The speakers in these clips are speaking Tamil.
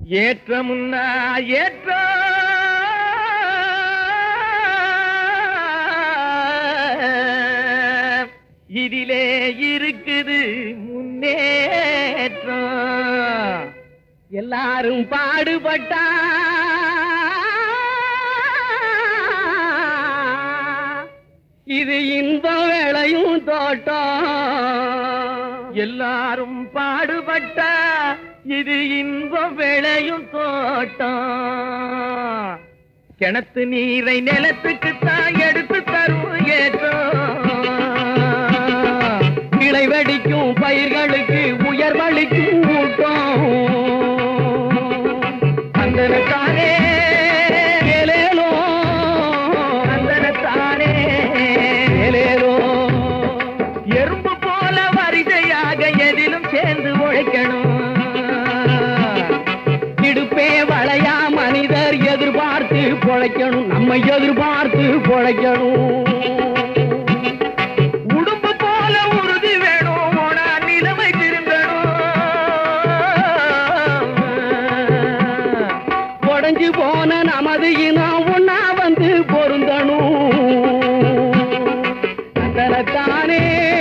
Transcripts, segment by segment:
ஏற்றமுன்னா ஏற்ற இதிலே இருக்குது முன்னேற்றம் எல்லாரும் பாடுபட்டா இது இன்பம் விளையும் தோட்டம் எல்லாரும் பாடுபட்டா இது இன்பம் விளையும் தோட்டம் கிணத்து நீரை நிலத்துக்கு தான் எடுத்து தரும் ஏற்றம் கிளை வெடிக்கும் பயிர்களுக்கு உயர்வளிக்கும் ஊட்டம் அந்தனத்தானே ஏலேலோ அந்தனத்தானே ஏலேலோ எறும்பு போல வரிசையாக எதிலும் சேர்ந்து உழைக்கணும் இடுப்பே வளையா மனிதர் எதிர்பார்த்து பொழைக்கணும் நம்ம எதிர்பார்த்து பொழைக்கணும் உடும்பு போல உறுதி வேணும் ஓனா நிலைமை திருந்தணும் உடஞ்சு போன நமது இனம் ஒன்னா வந்து பொருந்தணும் தனத்தானே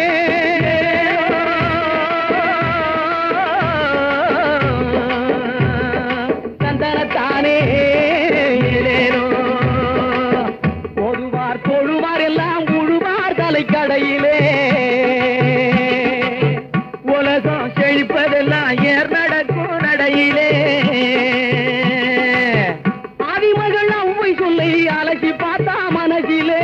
தந்தனத்தானே பொதுவார் தொழுவார் எல்லாம் உழுவார் தலைக்கடையிலே உலகம் செழிப்பதெல்லாம் ஏர் நடக்கும் நடையிலே ஆதிமகள் அவ்வை சொல்லி அலசி பார்த்தா மனசிலே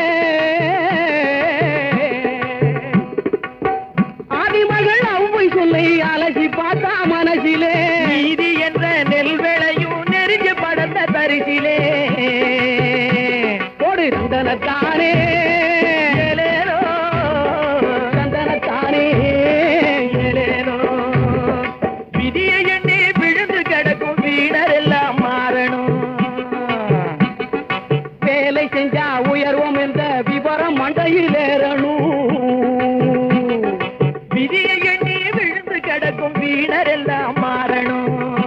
ஆதிமகள் அவ்வை சொல்லை அலசி பார்த்தா மனசிலே நீதி என்ற நெல் விளையும் நெருங்கி படந்த பரிசிலே ஒரு தந்தனத்தானே ஏலேலோ, தந்தனத்தானே ஏலேலோ. விதியை எண்ணி விழுந்து கிடக்கும் வீணர் எல்லாம் மாறணும் வேலை செஞ்சா உயர்வோம் என்ற விவரம் மண்டையில் ஏறணும் விதியை எண்ணி விழுந்து கிடக்கும் வீணர் எல்லாம் மாறணும்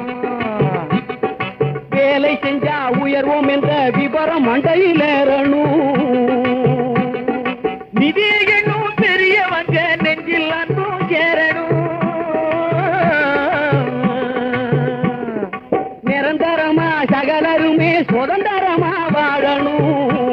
வேலை செஞ்சா உயர்வோம் என்ற விவரம் மண்டையில் ஏறணும் நிதியை எண்ணும் பெரியவங்க நெஞ்சில் அன்பும் சேரணும் நிரந்தரமா சகலருமே சுதந்திரமா வாழணும்